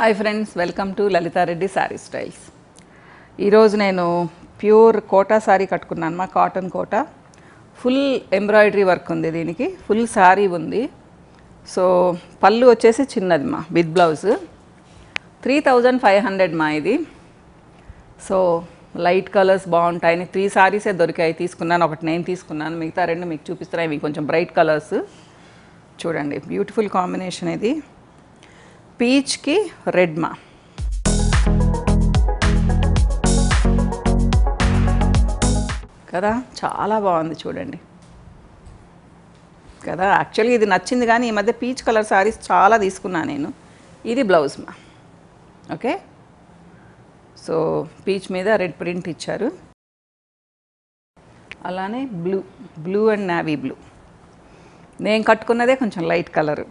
Hi friends welcome to Lalitha Reddy sari styles ఈరోజు నేను pure Kota sari కట్టుకున్నాను మా cotton Kota full embroidery work ఉంది దీనికి ఫుల్ శారీ ఉంది సో పళ్ళు వచ్చేసి చిన్నది మా with blouse three thousand five hundred మా ఇది సో లైట్ కలర్స్ బాగుంటాయని త్రీ సారీసే దొరికాయి తీసుకున్నాను ఒకటి నేను తీసుకున్నాను మిగతా రెండు మీకు చూపిస్తున్నాయి ఇవి కొంచెం బ్రైట్ కలర్స్ చూడండి బ్యూటిఫుల్ కాంబినేషన్ ఇది పీచ్కి రెడ్ మా కదా చాలా బాగుంది చూడండి కదా యాక్చువల్లీ ఇది నచ్చింది కానీ ఈ మధ్య పీచ్ కలర్ శారీస్ చాలా తీసుకున్నా నేను ఇది బ్లౌజ్ మా ఓకే సో పీచ్ మీద రెడ్ ప్రింట్ ఇచ్చారు అలానే blue blue and navy blue నేను కట్టుకున్నదే కొంచెం light colour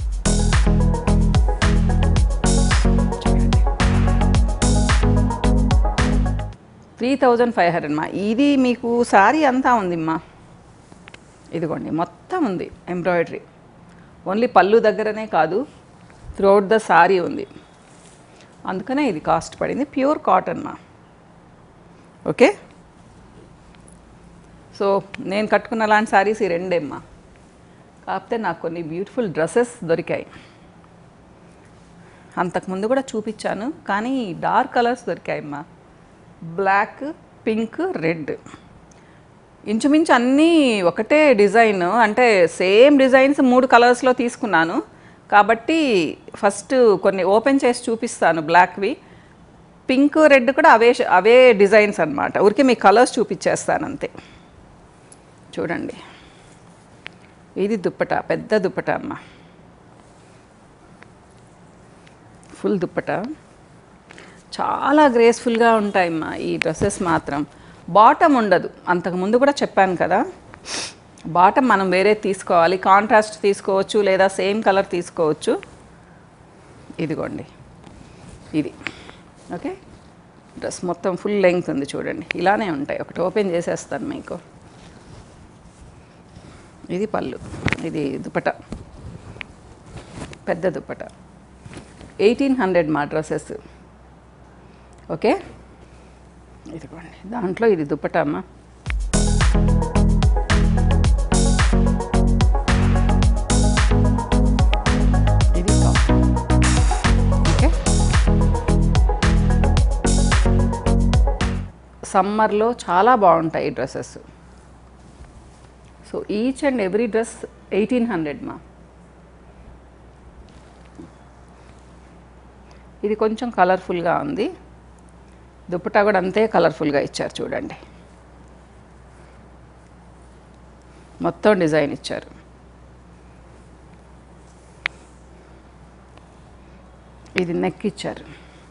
three thousand five hundred మా ఇది మీకు శారీ అంతా ఉందిమ్మా ఇదిగోండి మొత్తం ఉంది ఎంబ్రాయిడరీ ఓన్లీ పళ్ళు దగ్గరనే కాదు త్రూఅవుట్ ద శారీ ఉంది అందుకనే ఇది కాస్ట్ పడింది ప్యూర్ కాటన్ మా ఓకే సో నేను కట్టుకున్న లాంటి శారీస్ ఈ రెండేమ్మా కాకపోతే నాకు కొన్ని బ్యూటిఫుల్ డ్రెస్సెస్ దొరికాయి అంతకుముందు కూడా చూపించాను కానీ డార్క్ కలర్స్ దొరికాయమ్మా బ్లాక్ పింక్ రెడ్ ఇంచుమించు అన్నీ ఒకటే డిజైన్ అంటే సేమ్ డిజైన్స్ మూడు కలర్స్లో తీసుకున్నాను కాబట్టి ఫస్ట్ కొన్ని ఓపెన్ చేసి చూపిస్తాను బ్లాక్వి పింక్ రెడ్ కూడా అవే అవే డిజైన్స్ అనమాట ఊరికే మీ కలర్స్ చూపించేస్తాను అంతే చూడండి ఇది దుప్పట పెద్ద దుప్పట అమ్మ ఫుల్ దుప్పట చాలా గ్రేస్ఫుల్గా ఉంటాయమ్మా ఈ డ్రెస్సెస్ మాత్రం బాటమ్ ఉండదు అంతకుముందు కూడా చెప్పాను కదా బాటమ్ మనం వేరే తీసుకోవాలి కాంట్రాస్ట్ తీసుకోవచ్చు లేదా సేమ్ కలర్ తీసుకోవచ్చు ఇదిగోండి ఇది ఓకే డ్రెస్ మొత్తం ఫుల్ లెంగ్త్ ఉంది చూడండి ఇలానే ఉంటాయి ఒకటి ఓపెన్ చేసేస్తాను మీకు ఇది పళ్ళు ఇది దుపట పెద్ద దుపట ఎయిటీన్ హండ్రెడ్ మా డ్రెస్సెస్ ఓకే ఇదిగోండి దాంట్లో ఇది దుప్పట అమ్మ ఇది టాప్ ఓకే సమ్మర్లో చాలా బాగుంటాయి ఈ dresses so each and every dress eighteen hundred మా ఇది కొంచెం కలర్ఫుల్గా ఉంది దుప్పటా కూడా అంతే కలర్ఫుల్గా ఇచ్చారు చూడండి మొత్తం డిజైన్ ఇచ్చారు ఇది నెక్ ఇచ్చారు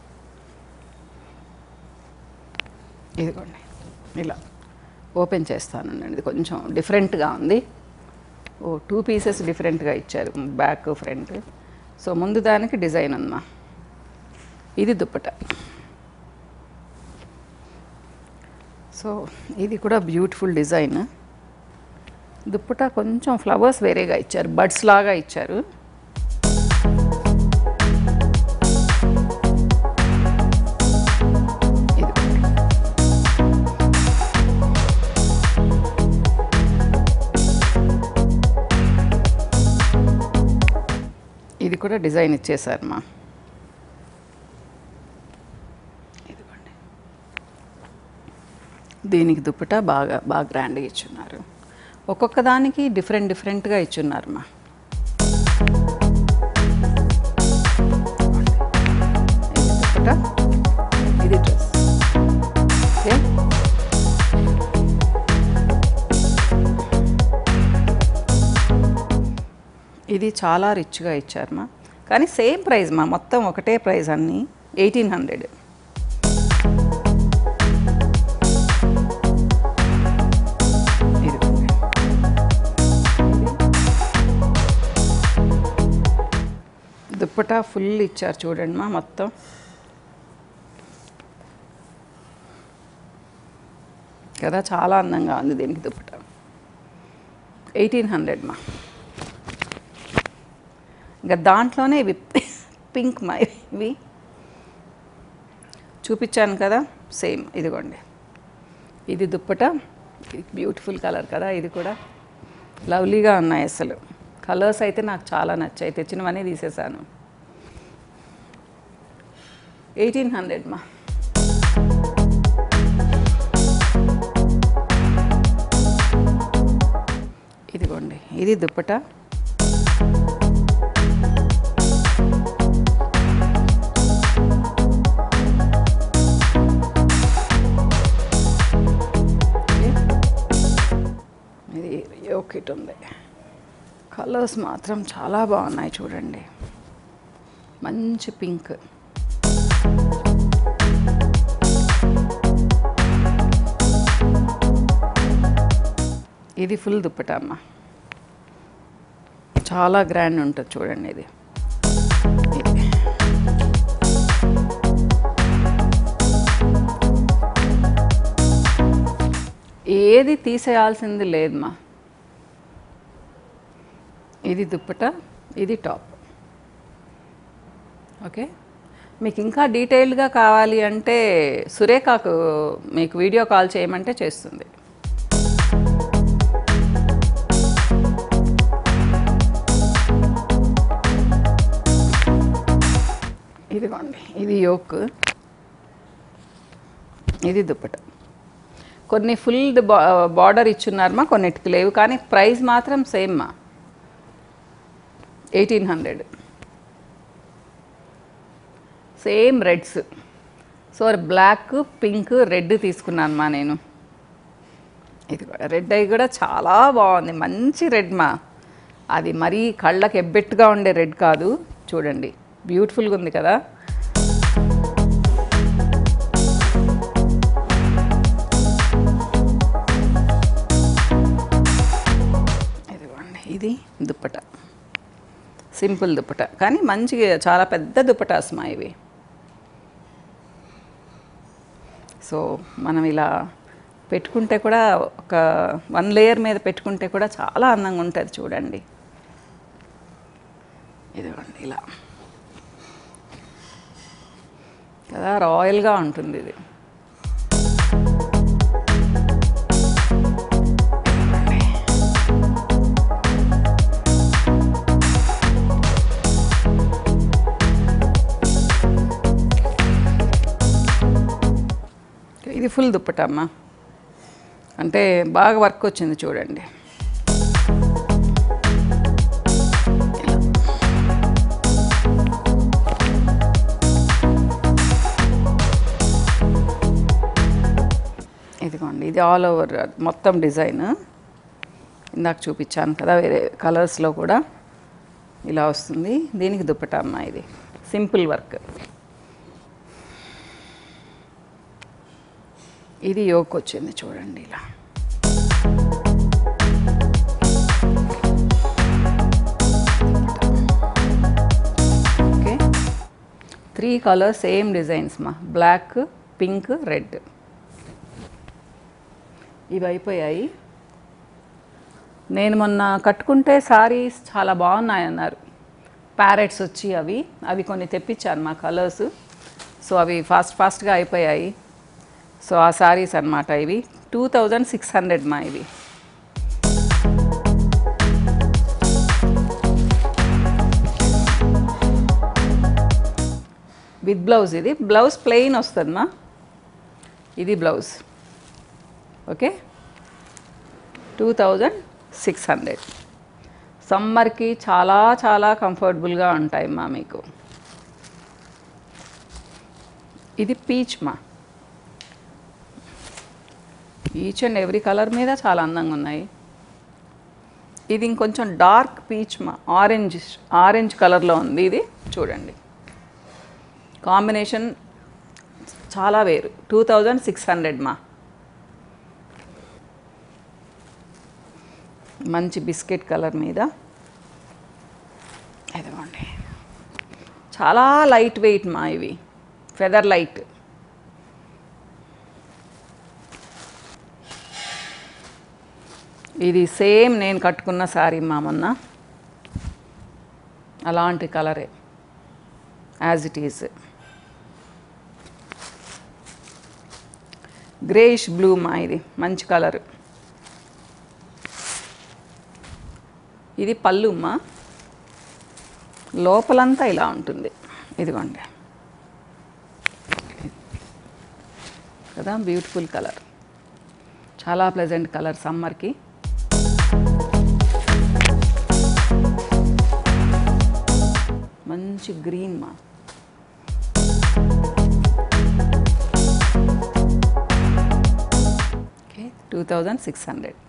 ఇదిగోండి ఇలా ఓపెన్ చేస్తాను ఇది కొంచెం డిఫరెంట్గా ఉంది ఓ టూ పీసెస్ డిఫరెంట్గా ఇచ్చారు బ్యాక్ ఫ్రంట్ సో ముందు దానికి డిజైన్ అమ్మా ఇది దుప్పట సో ఇది కూడా బ్యూటిఫుల్ డిజైన్ దుప్పట కొంచెం ఫ్లవర్స్ వేరేగా ఇచ్చారు బడ్స్ లాగా ఇచ్చారు ఇది ఇది కూడా డిజైన్ ఇచ్చేసారు మా ఇదిగోండి దీనికి దుప్పట బాగా బాగా గ్రాండ్గా ఇచ్చున్నారు ఒక్కొక్క దానికి డిఫరెంట్ డిఫరెంట్గా ఇచ్చున్నారు మా ఇది దుప్పట ఇది డ్రెస్ ఓకే ఇది చాలా రిచ్గా ఇచ్చారు మా కానీ సేమ్ ప్రైస్ మా మొత్తం ఒకటే ప్రైస్ అన్నీ ఎయిటీన్ హండ్రెడ్ దుప్పటా ఫుల్ ఇచ్చారు చూడండి మా మొత్తం కదా చాలా అందంగా ఉంది దీనికి దుప్పట ఎయిటీన్ హండ్రెడ్ మా ఇంకా దాంట్లోనే ఇవి పింక్ మా ఇవి చూపించాను కదా సేమ్ ఇదిగోండి ఇది దుప్పట బ్యూటిఫుల్ కలర్ కదా ఇది కూడా లవ్లీగా ఉన్నాయి అసలు కలర్స్ అయితే నాకు చాలా నచ్చాయి తెచ్చినవన్నీ తీసేసాను ఎయిటీన్ హండ్రెడ్ మా ఇదిగోండి ఇది దుప్పట ఇది యోకిట్ ఉంది కలర్స్ మాత్రం చాలా బాగున్నాయి చూడండి మంచి పింక్ ఇది ఫుల్ దుప్పట అమ్మ చాలా గ్రాండ్ ఉంటుంది చూడండి ఇది ఇది. ఏది తీసేయాల్సింది లేదమ్మా ఇది దుప్పట ఇది టాప్ ఓకే మీకు ఇంకా డీటెయిల్డ్గా కావాలి అంటే సురేఖకు మీకు వీడియో కాల్ చేయమంటే చేస్తుంది ఇదిగోండి ఇది యోక్ ఇది దుప్పట కొన్ని ఫుల్ బార్డర్ ఇచ్చున్నారమ్మా కొన్నిటికి లేవు కానీ ప్రైస్ మాత్రం సేమ్ మా eighteen hundred same reds so black pink red తీసుకున్నాను మా నేను ఇది రెడ్ అయి కూడా చాలా బాగుంది మంచి రెడ్ మా అది మరీ కళ్ళకి ఎబ్బెట్టుగా ఉండే రెడ్ కాదు చూడండి బ్యూటిఫుల్గా ఉంది కదా ఇదిగోండి ఇది దుప్పట సింపుల్ దుప్పట కానీ మంచిగా చాలా పెద్ద దుప్పటాస్ మా ఇవి సో మనం ఇలా పెట్టుకుంటే కూడా ఒక వన్ లేయర్ మీద పెట్టుకుంటే కూడా చాలా అందంగా ఉంటుంది చూడండి ఇదిగోండి ఇలా కదా రాయల్గా ఉంటుంది ఇది ఇది ఫుల్ దుప్పట అమ్మ అంటే బాగా వర్క్ వచ్చింది చూడండి ఇలా. ఇదిగోండి ఇది ఆల్ ఓవర్ మొత్తం డిజైన్ ఇందాక చూపించాను కదా వేరే కలర్స్లో కూడా ఇలా వస్తుంది దీనికి దుప్పట అమ్మ ఇది సింపుల్ వర్క్ ఇది యోక్ వచ్చింది చూడండి ఇలా okay three colours same designs మా బ్లాక్ పింక్ రెడ్ ఇవి అయిపోయాయి నేను మొన్న కట్టుకుంటే సారీస్ చాలా బాగున్నాయి అన్నారు ప్యారెట్స్ వచ్చి అవి అవి కొన్ని తెప్పించాను మా కలర్స్ సో అవి ఫాస్ట్ ఫాస్ట్గా అయిపోయాయి సో ఆ సారీస్ అన్నమాట ఇవి టూ థౌజండ్ సిక్స్ హండ్రెడ్ మా ఇవి విత్ బ్లౌజ్ ఇది బ్లౌజ్ ప్లెయిన్ వస్తుందమ్మా ఇది blouse okay two thousand six hundred సమ్మర్కి చాలా చాలా కంఫర్టబుల్గా ఉంటాయి మా మీకు ఇది పీచ్ మా ఈచ్ అండ్ ఎవ్రీ కలర్ మీద చాలా అందంగా ఉన్నాయి ఇది ఇంకొంచెం డార్క్ పీచ్ మా ఆరెంజ్ ఆరెంజ్ కలర్లో ఉంది ఇది చూడండి కాంబినేషన్ చాలా వేరు టూ థౌజండ్ సిక్స్ హండ్రెడ్ మా మంచి బిస్కెట్ కలర్ మీద ఇదిగోండి చాలా లైట్ వెయిట్ మా ఇవి ఫెదర్ లైట్ ఇది సేమ్ నేను కట్టుకున్న శారీ మా మొన్న అలాంటి కలరే as it is greyish blue మా ఇది మంచి కలర్ ఇది పళ్ళు మా లోపలంతా ఇలా ఉంటుంది ఇదిగోండి కదా బ్యూటిఫుల్ కలర్ చాలా ప్లెజెంట్ కలర్ సమ్మర్కి మంచి గ్రీన్ మా okay two thousand six hundred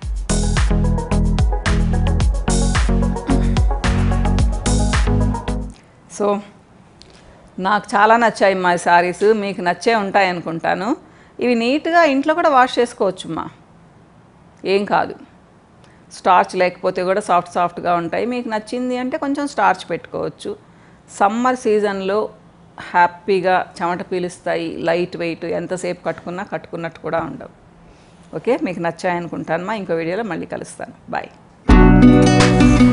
so నాకు చాలా నచ్చాయి మా శారీస్ మీకు నచ్చే ఉంటాయి అనుకుంటాను ఇవి నీట్గా ఇంట్లో కూడా వాష్ చేసుకోవచ్చు మా ఏం కాదు స్టార్చ్ లేకపోతే కూడా సాఫ్ట్ సాఫ్ట్గా ఉంటాయి మీకు నచ్చింది అంటే కొంచెం స్టార్చ్ పెట్టుకోవచ్చు సమ్మర్ సీజన్లో హ్యాపీగా చెమట పీలుస్తాయి లైట్ వెయిట్ ఎంతసేపు కట్టుకున్నా కట్టుకున్నట్టు కూడా ఉండవు ఓకే మీకు నచ్చాయనుకుంటాను మా ఇంకో వీడియోలో మళ్ళీ కలుస్తాను బాయ్